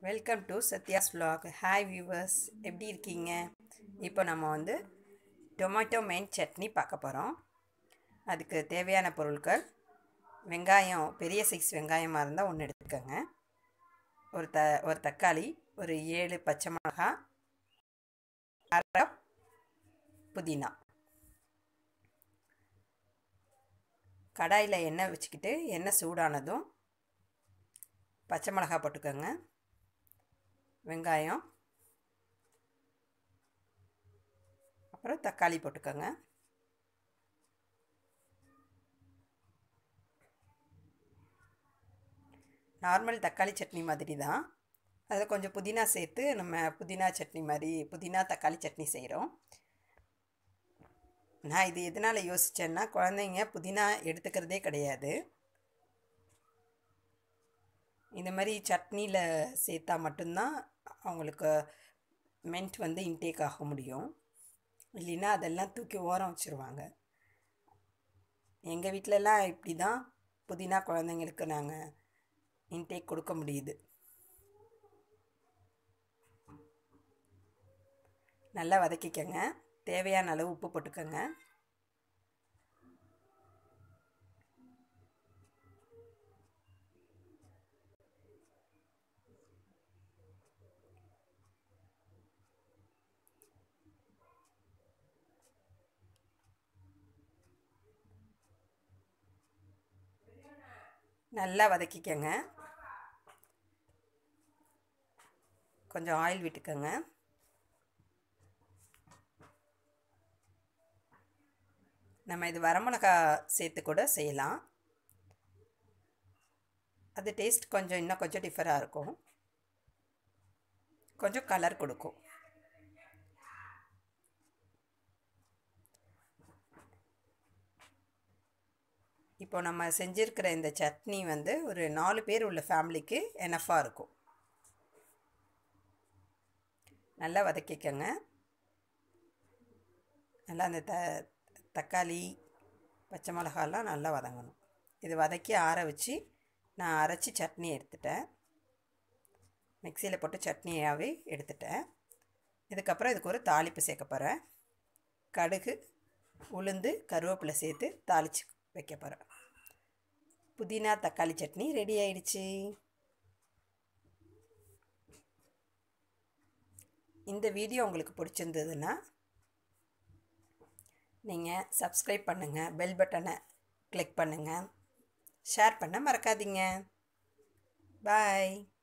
welcome to Sathya's vlog hi viewers எப்படி இருக்கீங்க இப்போ நம்ம வந்து டொமேட்டோ மெயின் சட்னி பார்க்க போகிறோம் அதுக்கு தேவையான பொருட்கள் வெங்காயம் பெரிய சைஸ் வெங்காயமாக இருந்தால் ஒன்று எடுத்துக்கோங்க ஒரு த ஒரு தக்காளி ஒரு ஏழு பச்சை மிளகாய் அரை புதினா கடாயில் எண்ணெய் வச்சுக்கிட்டு எண்ணெய் சூடானதும் பச்சை மிளகாய் போட்டுக்கோங்க வெங்காயம் அப்புறம் தக்காளி போட்டுக்கோங்க நார்மல் தக்காளி சட்னி மாதிரி தான் அதில் கொஞ்சம் புதினா சேர்த்து நம்ம புதினா சட்னி மாதிரி புதினா தக்காளி சட்னி செய்கிறோம் நான் இது எதனால் யோசித்தேன்னா குழந்தைங்க புதினா எடுத்துக்கிறதே கிடையாது இந்த மாதிரி சட்னியில் சேர்த்தா மட்டும்தான் அவங்களுக்கு மென்ட் வந்து இன்டேக் ஆக முடியும் இல்லைன்னா அதெல்லாம் தூக்கி ஓரம் வச்சுருவாங்க எங்கள் வீட்டிலலாம் இப்படி தான் புதினா குழந்தைங்களுக்கு நாங்கள் இன்டேக் கொடுக்க முடியுது நல்லா வதக்கிக்கங்க தேவையான அளவு உப்பு போட்டுக்கோங்க நல்லா வதக்கிக்கங்க கொஞ்சம் ஆயில் விட்டுக்கோங்க நம்ம இது வரமிளகா சேர்த்து கூட செய்யலாம் அது டேஸ்ட் கொஞ்சம் இன்னும் கொஞ்சம் டிஃபராக இருக்கும் கொஞ்சம் கலர் கொடுக்கும் இப்போ நம்ம செஞ்சுருக்கிற இந்த சட்னி வந்து ஒரு நாலு பேர் உள்ள ஃபேமிலிக்கு எனஃபாக இருக்கும் நல்லா வதக்கிக்கங்க நல்லா அந்த த தக்காளி பச்சை மிளகாலாம் நல்லா வதங்கணும் இது வதக்கி ஆற வச்சு நான் அரைச்சி சட்னி எடுத்துட்டேன் மிக்சியில் போட்டு சட்னியாகவே எடுத்துட்டேன் இதுக்கப்புறம் இதுக்கு ஒரு தாளிப்பு சேர்க்க போகிறேன் கடுகு உளுந்து கருவேப்பிலை சேர்த்து தாளித்து வைக்க போகிறேன் புதினா தக்காளி சட்னி ரெடி ஆயிடுச்சு இந்த வீடியோ உங்களுக்கு பிடிச்சிருந்ததுன்னா நீங்கள் சப்ஸ்கிரைப் பண்ணுங்கள் பெல் பட்டனை கிளிக் பண்ணுங்கள் ஷேர் பண்ண மறக்காதீங்க பாய்